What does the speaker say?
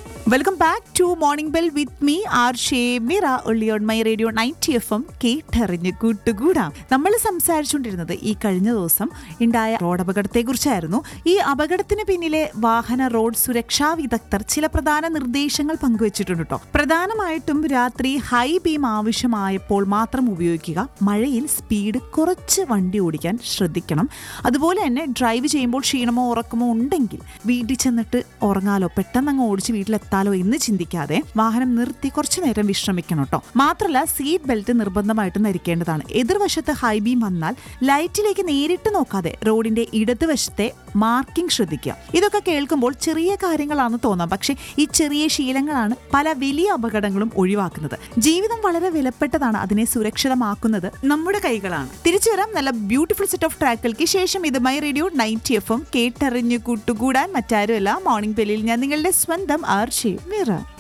welcome back to morning bell with me R Shemira only on my radio ninety F M കേട്ടറിഞ്ഞ് കൂട്ടുകൂടാം നമ്മൾ സംസാരിച്ചുകൊണ്ടിരുന്നത് ഈ കഴിഞ്ഞ ദിവസം ഉണ്ടായ റോഡ് അപകടത്തെ കുറിച്ചായിരുന്നു ഈ അപകടത്തിന് പിന്നിലെ വാഹന റോഡ് സുരക്ഷാ വിദഗ്ധർ ചില പ്രധാന നിർദ്ദേശങ്ങൾ പങ്കുവച്ചിട്ടുണ്ട് കേട്ടോ പ്രധാനമായിട്ടും രാത്രി ഹൈ ബീം ആവശ്യമായപ്പോൾ മാത്രം ഉപയോഗിക്കുക മഴയിൽ സ്പീഡ് കുറച്ച് വണ്ടി ഓടിക്കാൻ ശ്രദ്ധിക്കണം അതുപോലെ തന്നെ ഡ്രൈവ് ചെയ്യുമ്പോൾ ക്ഷീണമോ ഉറക്കമോ ഉണ്ടെങ്കിൽ വീട്ടിൽ ചെന്നിട്ട് ഉറങ്ങാലോ പെട്ടെന്ന് അങ്ങ് ഓടിച്ച് വീട്ടിലെത്താലോ എന്ന് ചിന്തിക്കാതെ വാഹനം നിർത്തി കുറച്ചു നേരം വിശ്രമിക്കണം കേട്ടോ മാത്രമല്ല സീറ്റ് ബെൽറ്റ് നിർബന്ധമായിട്ടും ധരിക്കേണ്ടതാണ് എതിർവശത്ത് ഹൈ ബീം വന്നാൽ ലൈറ്റിലേക്ക് നേരിട്ട് നോക്കാതെ റോഡിന്റെ ഇടതുവശത്തെ മാർക്കിംഗ് ശ്രദ്ധിക്കുക ഇതൊക്കെ കേൾക്കുമ്പോൾ ചെറിയ കാര്യങ്ങളാണെന്ന് തോന്നാം പക്ഷേ ഈ ചെറിയ ശീലങ്ങളാണ് പല വലിയ അപകടങ്ങളും ഒഴിവാക്കുന്നത് ജീവിതം വളരെ വിലപ്പെട്ടതാണ് അതിനെ സുരക്ഷിതമാക്കുന്നത് നമ്മുടെ കൈകളാണ് തിരിച്ചു വരാം നല്ല ബ്യൂട്ടിഫുൾ സെറ്റ് ഓഫ് ട്രാക്കുകൾക്ക് ശേഷം ഇത് my radio ninety F M കേട്ടറിഞ്ഞു കൂട്ടുകൂടാൻ മറ്റാരുമല്ല മോർണിംഗ് ബെല്ലിൽ ഞാൻ നിങ്ങളുടെ സ്വന്തം ആർ ഷേ മിറ